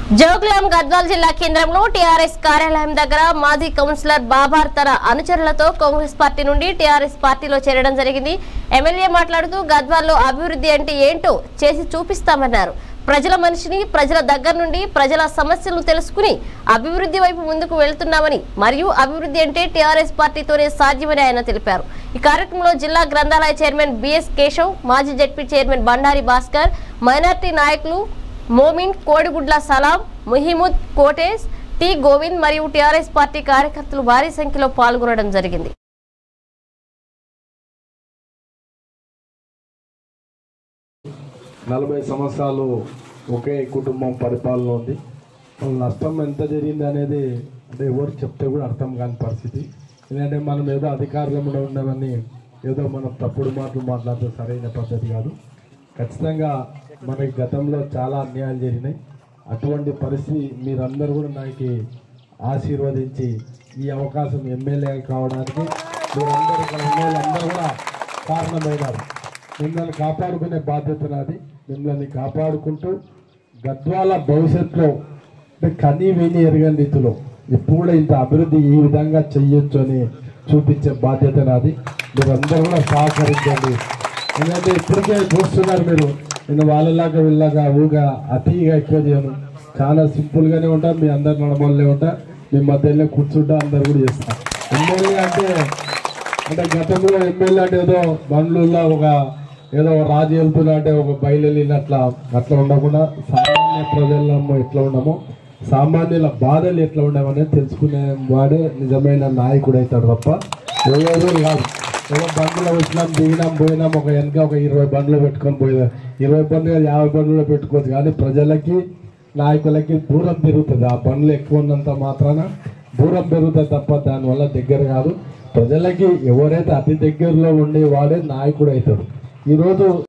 జోగులాం గద్వాల్ జిల్లా కేంద్రంలో టీఆర్ఎస్ కార్యాలయం దగ్గర మాజీ కౌన్సిలర్ బాబార్ తన అనుచరులతో కాంగ్రెస్ పార్టీ నుండి టీఆర్ఎస్ పార్టీలో చేరడం జరిగింది ఎమ్మెల్యే మాట్లాడుతూ గద్వాల్లో అభివృద్ధి అంటే ఏంటో చేసి చూపిస్తామన్నారు ప్రజల మనిషిని ప్రజల దగ్గర నుండి ప్రజల సమస్యలను తెలుసుకుని అభివృద్ధి వైపు ముందుకు వెళ్తున్నామని మరియు అభివృద్ధి అంటే టీఆర్ఎస్ పార్టీతోనే సాధ్యమని ఆయన తెలిపారు ఈ కార్యక్రమంలో జిల్లా గ్రంథాలయ చైర్మన్ బిఎస్ కేశవ్ మాజీ ZP chairman Bandari Bhaskar minority నాయకులు మోమిన్ కోడిగుడ్ల సలాం ముహిముద్ కోటేస్ టి గోవింద్ మరియు టీఆర్ఎస్ పార్టీ కార్యకర్తలు భారీ సంఖ్యలో పాల్గొనడం జరిగింది నలభై సంవత్సరాలు ఒకే కుటుంబం పరిపాలన ఉంది వాళ్ళ నష్టం ఎంత జరిగింది అనేది అంటే ఎవరు చెప్తే కూడా అర్థం కాని పరిస్థితి ఎందుకంటే మనం ఏదో అధికారంలో ఉండమని ఏదో మనం తప్పుడు మాటలు మాట్లాడితే సరైన పద్ధతి కాదు ఖచ్చితంగా మనకి గతంలో చాలా అన్యాయాలు జరిగినాయి అటువంటి పరిస్థితి మీరందరూ కూడా నాకు ఆశీర్వదించి ఈ అవకాశం ఎమ్మెల్యే కావడానికి మీరందరూ ఇక్కడ ఉన్న వాళ్ళందరూ కూడా కారణమైనారు మిమ్మల్ని కాపాడుకునే బాధ్యత నాది మిమ్మల్ని కాపాడుకుంటూ గద్వాల భవిష్యత్తులో అంటే కనీ విని ఎరగని రీతిలో ఇప్పుడు కూడా ఇంత అభివృద్ధి ఈ విధంగా చెయ్యొచ్చు అని చూపించే బాధ్యత నాది మీరందరూ కూడా సహకరించండి ఎందుకంటే ఇప్పటికే చూస్తున్నారు మీరు నేను వాళ్ళలాగా వీళ్ళలాగా ఊగా అతిగా ఎక్కువ చేయను చాలా సింపుల్గానే ఉంటా మీ అందరు నడమల్లే ఉంటా మీ మధ్యలో కూర్చుంటా అందరు కూడా చేస్తా ఎమ్మెల్యే అంటే అంటే గతంలో ఎమ్మెల్యే అంటే ఏదో బండ్లలో ఒక ఏదో ఒక రాజు వెళ్తున్నా అంటే ఒక బయలుదేరినట్లా అట్లా ఉండకుండా సామాన్య ప్రజల్లో ఎట్లా ఉండమో సామాన్యుల బాధలు ఎట్లా ఉండమనేది తెలుసుకునే వాడే నిజమైన నాయకుడు అవుతాడు తప్ప ఎవరు కాదు ఏదో బండ్లో వచ్చినాం దిగినాం పోయినాం ఒక వెనక ఒక ఇరవై బండ్లు పెట్టుకొని పోయి ఇరవై బండ్లు కాదు, యాభై బండ్లు పెట్టుకోవచ్చు కానీ ప్రజలకి నాయకులకి దూరం పెరుగుతుంది ఆ బండ్లు ఎక్కువ ఉన్నంత మాత్రాన దూరం పెరుగుతుంది తప్ప దానివల్ల దగ్గర కాదు ప్రజలకి ఎవరైతే అతి దగ్గరలో ఉండే వాడే నాయకుడు అవుతాడు ఈరోజు